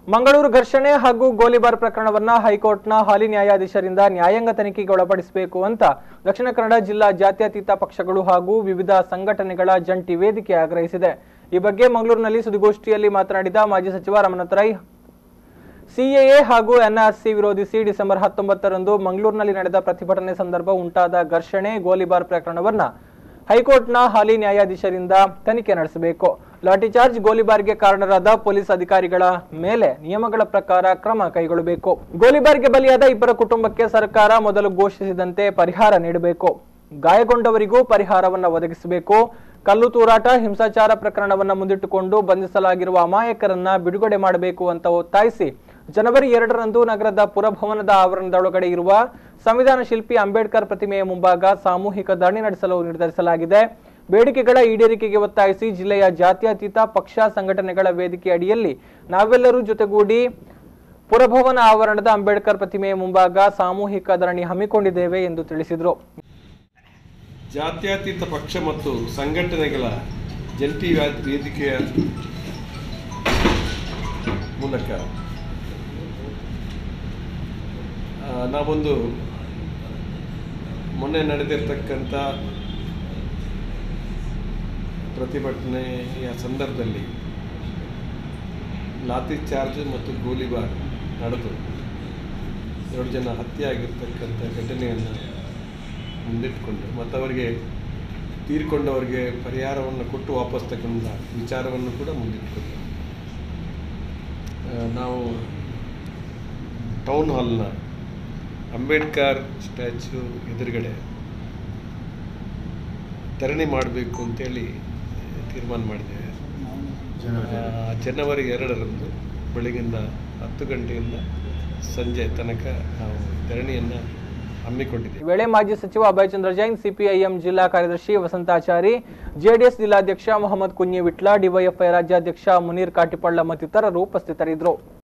ಮಂಗಳೂರು ಘರ್ಷಣೆ ಹಾಗೂ ಗೋಲಿಬಾರ್ ಪ್ರಕರಣವನ್ನ ಹೈಕೋರ್ಟ್ನ ಹಾಲಿ ನ್ಯಾಯಾಧೀಶರಿಂದ ನ್ಯಾಯಾಂಗ ತನಿಖೆಗೆ ಒಳಪಡಿಸಬೇಕು ಅಂತ ದಕ್ಷಿಣ ಕನ್ನಡ ಜಿಲ್ಲಾ ಜಾತ್ಯತೀತ ಪಕ್ಷಗಳು ಹಾಗೂ ವಿವಿಧ ಸಂಘಟನೆಗಳ ಜಂಟಿ ವೇದಿಕೆ ಆಗ್ರಹಿಸಿದೆ ಈ ಬಗ್ಗೆ ಮಂಗಳೂರಿನಲ್ಲಿ ಸುದ್ದಿಗೋಷ್ಠಿಯಲ್ಲಿ ಮಾತನಾಡಿದ ಮಾಜಿ ಸಚಿವ ರಮನಾಥ್ ರೈ ಸಿಎಎ ಹಾಗೂ ಎನ್ಆರ್ಸಿ ವಿರೋಧಿಸಿ ಡಿಸೆಂಬರ್ ಹತ್ತೊಂಬತ್ತರಂದು ಮಂಗಳೂರಿನಲ್ಲಿ ನಡೆದ ಪ್ರತಿಭಟನೆ ಸಂದರ್ಭ ಉಂಟಾದ ಘರ್ಷಣೆ ಗೋಲಿಬಾರ್ ಪ್ರಕರಣವನ್ನ ಹೈಕೋರ್ಟ್ನ ಹಾಲಿ ನ್ಯಾಯಾಧೀಶರಿಂದ ತನಿಖೆ ನಡೆಸಬೇಕು ಲಾಠಿಚಾರ್ಜ್ ಗೋಲಿಬಾರ್ಗೆ ಕಾರಣರಾದ ಪೊಲೀಸ್ ಅಧಿಕಾರಿಗಳ ಮೇಲೆ ನಿಯಮಗಳ ಪ್ರಕಾರ ಕ್ರಮ ಕೈಗೊಳ್ಳಬೇಕು ಗೋಲಿಬಾರ್ಗೆ ಬಲಿಯಾದ ಇಬ್ಬರ ಕುಟುಂಬಕ್ಕೆ ಸರ್ಕಾರ ಮೊದಲು ಘೋಷಿಸಿದಂತೆ ಪರಿಹಾರ ನೀಡಬೇಕು ಗಾಯಗೊಂಡವರಿಗೂ ಪರಿಹಾರವನ್ನ ಒದಗಿಸಬೇಕು ಕಲ್ಲು ತೂರಾಟ ಹಿಂಸಾಚಾರ ಪ್ರಕರಣವನ್ನ ಮುಂದಿಟ್ಟುಕೊಂಡು ಬಂಧಿಸಲಾಗಿರುವ ಅಮಾಯಕರನ್ನ ಬಿಡುಗಡೆ ಮಾಡಬೇಕು ಅಂತ ಒತ್ತಾಯಿಸಿ ಜನವರಿ ಎರಡರಂದು ನಗರದ ಪುರಭವನದ ಆವರಣದೊಳಗಡೆ ಇರುವ ಸಂವಿಧಾನ ಶಿಲ್ಪಿ ಅಂಬೇಡ್ಕರ್ ಪ್ರತಿಮೆಯ ಮುಂಭಾಗ ಸಾಮೂಹಿಕ ಧರಣಿ ನಡೆಸಲು ನಿರ್ಧರಿಸಲಾಗಿದೆ ಬೇಡಿಕೆಗಳ ಈಡೇರಿಕೆಗೆ ಒತ್ತಾಯಿಸಿ ಜಿಲ್ಲೆಯ ಜಾತ್ಯತೀತ ಪಕ್ಷ ಸಂಘಟನೆಗಳ ವೇದಿಕೆ ಅಡಿಯಲ್ಲಿ ನಾವೆಲ್ಲರೂ ಜೊತೆಗೂಡಿ ಪುರಭವನ ಆವರಣದ ಅಂಬೇಡ್ಕರ್ ಪ್ರತಿಮೆಯ ಮುಂಭಾಗ ಸಾಮೂಹಿಕ ಧರಣಿ ಹಮ್ಮಿಕೊಂಡಿದ್ದೇವೆ ಎಂದು ತಿಳಿಸಿದರು ಜಾತ್ಯತೀತ ಪಕ್ಷ ಮತ್ತು ಸಂಘಟನೆಗಳ ಜಂಟಿ ವ್ಯಾ- ವೇದಿಕೆಯ ಮೂಲಕ ಆ, ನಾವೊಂದು ಮೊನ್ನೆ ನಡೆದಿರ್ತಕ್ಕಂಥ ಪ್ರತಿಭಟನೆಯ ಸಂದರ್ಭದಲ್ಲಿ ಲಾತಿ ಚಾರ್ಜ್ ಮತ್ತು ಗೋಲಿಬಾರ್ ನಡೆದು ಎರಡು ಜನ ಹತ್ಯೆ ಆಗಿರ್ತಕ್ಕಂಥ ಘಟನೆಯನ್ನು ಮುಂದಿಟ್ಟುಕೊಂಡು ಮತ್ತು ಅವರಿಗೆ ತೀರ್ಕೊಂಡವರಿಗೆ ಪರಿಹಾರವನ್ನು ಕೊಟ್ಟು ವಾಪಸ್ ತಗೊಂಡ ವಿಚಾರವನ್ನು ಕೂಡ ಮುಂದಿಟ್ಟುಕೊಂಡು ಆ, ನಾವು ಟೌನ್ ಹಾಲ್ನ ಅಂಬೇಡ್ಕರ್ ಸ್ಟ್ಯಾಚ್ಯೂ ಎದುರುಗಡೆ ಧರಣಿ ಮಾಡಬೇಕು ಅಂತೇಳಿ ತೀರ್ಮಾನ ಮಾಡಿದ್ದೇವೆ ಆ, ಜನವರಿ ಎರಡರಂದು ಬೆಳಗಿನ ಹತ್ತು ಗಂಟೆಯಿಂದ ಸಂಜೆ ತನಕ ನಾವು ಧರಣಿಯನ್ನು ಹಮ್ಮಿಕೊಂಡಿದ್ದೇವೆ ಈ ವೇಳೆ ಮಾಜಿ ಸಚಿವ ಅಭಯ್ ಚಂದ್ರ ಜೈನ್ ಸಿಪಿಐಎಂ ಜಿಲ್ಲಾ ಕಾರ್ಯದರ್ಶಿ ವಸಂತಾಚಾರಿ ಜೆಡಿಎಸ್ ಜಿಲ್ಲಾಧ್ಯಕ್ಷ ಮೊಹಮ್ಮದ್ ಕುഞ്ഞಿ ವಿಟ್ಲ ಡಿವೈಎಫ್ಐ ರಾಜ್ಯಾಧ್ಯಕ್ಷ ಮುನೀರ್ ಕಾಟಿಪಳ್ಳ ಮತ್ತಿತರರು ಉಪಸ್ಥಿತರಿದ್ದರು